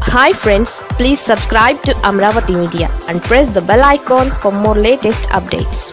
hi friends please subscribe to Amaravati media and press the bell icon for more latest updates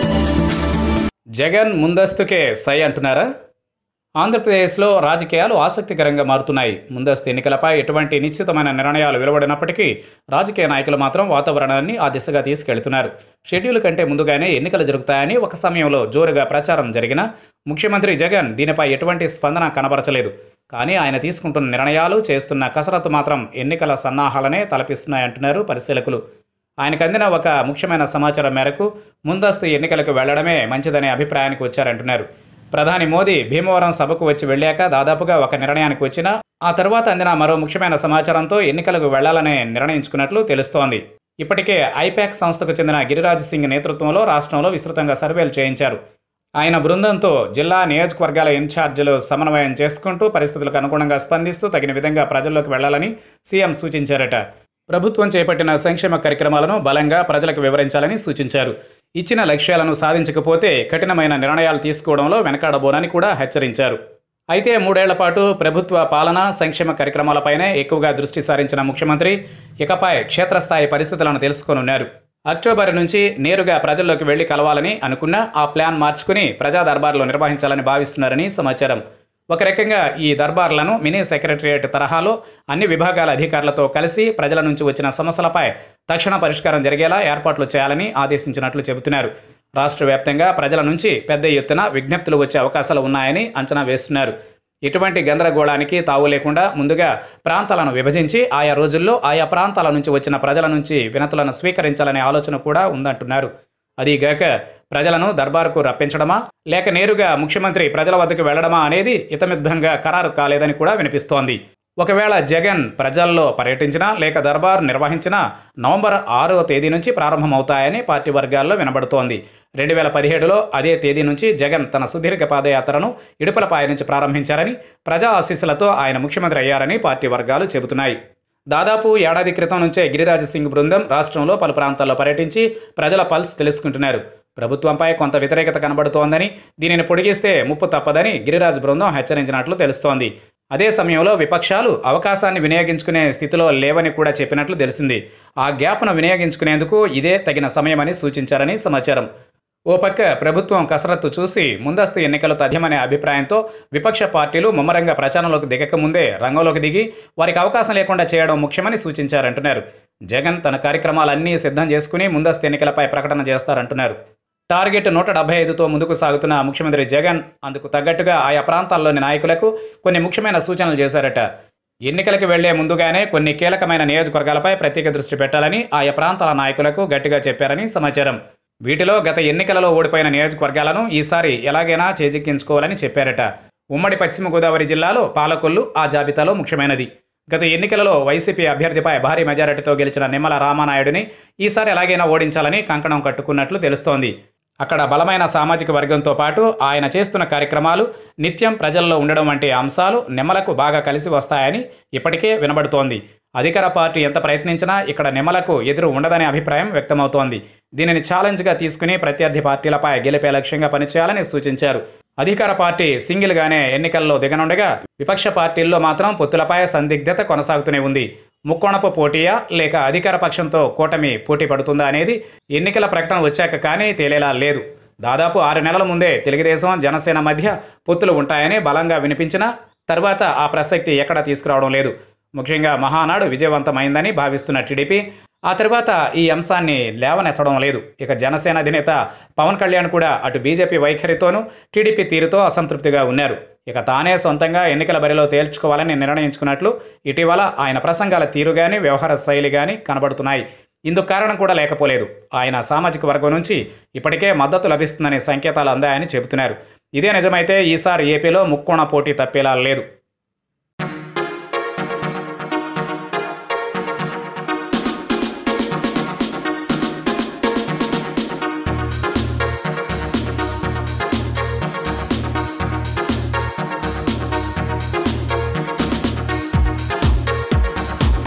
Jagan ముందస్తుకే సై అంటున్నారా ఆంధ్రప్రదేశ్లో రాజకీయాలు ఆసక్తికరంగా మారుతున్నాయి ముందస్తు ఎన్నికలపై ఎటువంటి నిశ్చితమైన నిర్ణయాలు వెలువడినప్పటికీ రాజకీయ నాయకులు మాత్రం వాతావరణాన్ని ఆ దిశగా తీసుకెళ్తున్నారు షెడ్యూల్ కంటే ముందుగానే ఎన్నికలు జరుగుతాయని ఒక సమయంలో జోరుగా ప్రచారం జరిగిన ముఖ్యమంత్రి జగన్ దీనిపై ఎటువంటి స్పందన కనబరచలేదు కానీ ఆయన తీసుకుంటున్న నిర్ణయాలు చేస్తున్న కసరత్తు మాత్రం ఎన్నికల సన్నాహాలనే తలపిస్తున్నాయంటున్నారు పరిశీలకులు ఆయనకు అందిన ఒక ముఖ్యమైన సమాచారం మేరకు ముందస్తు ఎన్నికలకు వెళ్లడమే మంచిదనే అభిప్రాయానికి వచ్చారంటున్నారు ప్రధాని మోదీ భీమవరం సభకు వచ్చి వెళ్ళాక దాదాపుగా ఒక నిర్ణయానికి వచ్చినా ఆ తర్వాత అందిన మరో ముఖ్యమైన సమాచారంతో ఎన్నికలకు వెళ్లాలని నిర్ణయించుకున్నట్లు తెలుస్తోంది ఇప్పటికే ఐపాక్ సంస్థకు చెందిన గిరిరాజ్ సింగ్ నేతృత్వంలో రాష్ట్రంలో విస్తృతంగా సర్వేలు చేయించారు ఆయన బృందంతో జిల్లా నియోజకవర్గాల ఇన్ఛార్జీలు సమన్వయం చేసుకుంటూ పరిస్థితులకు అనుగుణంగా స్పందిస్తూ తగిన విధంగా ప్రజల్లోకి వెళ్లాలని సీఎం సూచించారట ప్రభుత్వం చేపట్టిన సంక్షేమ కార్యక్రమాలను బలంగా ప్రజలకు వివరించాలని సూచించారు ఇచ్చిన లక్ష్యాలను సాధించకపోతే కఠినమైన నిర్ణయాలు తీసుకోవడంలో వెనకాడబోనని కూడా హెచ్చరించారు అయితే మూడేళ్ల పాటు ప్రభుత్వ పాలన సంక్షేమ కార్యక్రమాలపైనే ఎక్కువగా దృష్టి సారించిన ముఖ్యమంత్రి ఇకపై క్షేత్రస్థాయి పరిస్థితులను తెలుసుకోనున్నారు అక్టోబర్ నుంచి నేరుగా ప్రజల్లోకి వెళ్లి కలవాలని అనుకున్న ఆ ప్లాన్ మార్చుకుని ప్రజా దర్బార్లు నిర్వహించాలని భావిస్తున్నారని సమాచారం ఒక రకంగా ఈ దర్బార్లను మినీ సెక్రటరియట్ తరహాలో అన్ని విభాగాల అధికారులతో కలిసి ప్రజల నుంచి వచ్చిన సమస్యలపై తక్షణ పరిష్కారం జరిగేలా ఏర్పాట్లు చేయాలని ఆదేశించినట్లు చెబుతున్నారు రాష్ట్ర వ్యాప్తంగా ప్రజల నుంచి పెద్ద ఎత్తున విజ్ఞప్తులు వచ్చే అవకాశాలు ఉన్నాయని అంచనా వేస్తున్నారు ఇటువంటి గందరగోళానికి తావు లేకుండా ముందుగా ప్రాంతాలను విభజించి ఆయా రోజుల్లో ఆయా ప్రాంతాల నుంచి వచ్చిన ప్రజల నుంచి వినతులను స్వీకరించాలనే ఆలోచన కూడా ఉందంటున్నారు అదీగాక ప్రజలను దర్బారుకు రప్పించడమా లేక నేరుగా ముఖ్యమంత్రి ప్రజల వద్దకు వెళ్లడమా అనేది ఇతమిద్ధంగా ఖరారు కాలేదని కూడా వినిపిస్తోంది ఒకవేళ జగన్ ప్రజల్లో పర్యటించినా లేక దర్బార్ నిర్వహించినా నవంబర్ ఆరవ తేదీ నుంచి ప్రారంభమవుతాయని పార్టీ వర్గాల్లో వినబడుతోంది రెండు వేల పదిహేడులో అదే తేదీ నుంచి జగన్ తన సుదీర్ఘ పాదయాత్రను ఇడుపలపాయ నుంచి ప్రారంభించారని ప్రజా ఆశీస్సులతో ఆయన ముఖ్యమంత్రి అయ్యారని పార్టీ వర్గాలు చెబుతున్నాయి దాదాపు ఏడాది క్రితం నుంచే గిరిరాజ్ సింగ్ బృందం రాష్ట్రంలో పలు ప్రాంతాల్లో పర్యటించి ప్రజల పల్స్ తెలుసుకుంటున్నారు ప్రభుత్వంపై కొంత వ్యతిరేకత కనబడుతోందని దీనిని పొడిగిస్తే ముప్పు తప్పదని గిరిరాజ్ బృందం హెచ్చరించినట్లు తెలుస్తోంది అదే సమయంలో విపక్షాలు అవకాశాన్ని వినియోగించుకునే స్థితిలో లేవని కూడా చెప్పినట్లు తెలిసింది ఆ గ్యాప్ను వినియోగించుకునేందుకు ఇదే తగిన సమయమని సూచించారని సమాచారం ఓ పక్క ప్రభుత్వం కసరత్తు చూసి ముందస్తు ఎన్నికలు తథ్యమనే అభిప్రాయంతో విపక్ష పార్టీలు ముమ్మరంగా ప్రచారంలోకి దిగకముందే రంగంలోకి దిగి వారికి అవకాశం లేకుండా చేయడం ముఖ్యమని సూచించారంటున్నారు జగన్ తన కార్యక్రమాలన్నీ సిద్ధం చేసుకుని ముందస్తు ఎన్నికలపై ప్రకటన చేస్తారంటున్నారు టార్గెట్ నూట డెబ్బై ఐదుతో ముందుకు సాగుతున్న ముఖ్యమంత్రి జగన్ అందుకు తగ్గట్టుగా ఆయా ప్రాంతాల్లోని నాయకులకు కొన్ని ముఖ్యమైన సూచనలు చేశారట ఎన్నికలకు వెళ్లే ముందుగానే కొన్ని కీలకమైన నియోజకవర్గాలపై ప్రత్యేక దృష్టి పెట్టాలని ఆయా ప్రాంతాల నాయకులకు గట్టిగా చెప్పారని సమాచారం వీటిలో గత ఎన్నికలలో ఓడిపోయిన నియోజకవర్గాలను ఈసారి ఎలాగైనా చేజిక్కించుకోవాలని చెప్పారట ఉమ్మడి పశ్చిమ గోదావరి జిల్లాలో పాలకొల్లు ఆ జాబితాలో ముఖ్యమైనది గత ఎన్నికలలో వైసీపీ అభ్యర్థిపై భారీ మెజారిటీతో గెలిచిన నిమ్మల రామానాయుడిని ఈసారి ఎలాగైనా ఓడించాలని కంకణం కట్టుకున్నట్లు తెలుస్తోంది అక్కడ బలమైన సామాజిక వర్గంతో పాటు ఆయన చేస్తున్న కార్యక్రమాలు నిత్యం ప్రజల్లో ఉండడం వంటి అంశాలు నిమ్మలకు బాగా కలిసి వస్తాయని ఇప్పటికే వినబడుతోంది అధికార పార్టీ ఎంత ప్రయత్నించినా ఇక్కడ నిమ్మలకు ఎదురు ఉండదనే అభిప్రాయం వ్యక్తమవుతోంది దీనిని ఛాలెంజ్గా తీసుకుని ప్రత్యర్థి పార్టీలపై గెలిపే లక్ష్యంగా పనిచేయాలని సూచించారు అధికార పార్టీ సింగిల్గానే ఎన్నికల్లో దిగనుండగా విపక్ష పార్టీల్లో మాత్రం పొత్తులపై సందిగ్ధత కొనసాగుతూనే ఉంది ముక్కోణపు పోటీయా లేక అధికార పక్షంతో కూటమి పోటీ పడుతుందా అనేది ఎన్నికల ప్రకటన వచ్చాక కానీ తేలేలా లేదు దాదాపు ఆరు నెలల ముందే తెలుగుదేశం జనసేన మధ్య పొత్తులు ఉంటాయని బలంగా వినిపించినా తర్వాత ఆ ప్రసక్తి ఎక్కడా తీసుకురావడం లేదు ముఖ్యంగా మహానాడు విజయవంతమైందని భావిస్తున్న టీడీపీ ఆ తర్వాత ఈ అంశాన్ని లేవనెత్తడం లేదు ఇక జనసేన అధినేత పవన్ కళ్యాణ్ కూడా అటు బీజేపీ వైఖరితోనూ టీడీపీ తీరుతో అసంతృప్తిగా ఉన్నారు ఇక తానే సొంతంగా ఎన్నికల బరిలో తేల్చుకోవాలని నిర్ణయించుకున్నట్లు ఇటీవల ఆయన ప్రసంగాల తీరు కానీ వ్యవహార శైలి కానీ కనబడుతున్నాయి ఇందుకు కారణం కూడా లేకపోలేదు ఆయన సామాజిక వర్గం నుంచి ఇప్పటికే మద్దతు లభిస్తుందనే సంకేతాలు అందాయని చెబుతున్నారు ఇదే నిజమైతే ఈసారి ఏపీలో ముక్కోణ పోటీ తప్పేలా లేదు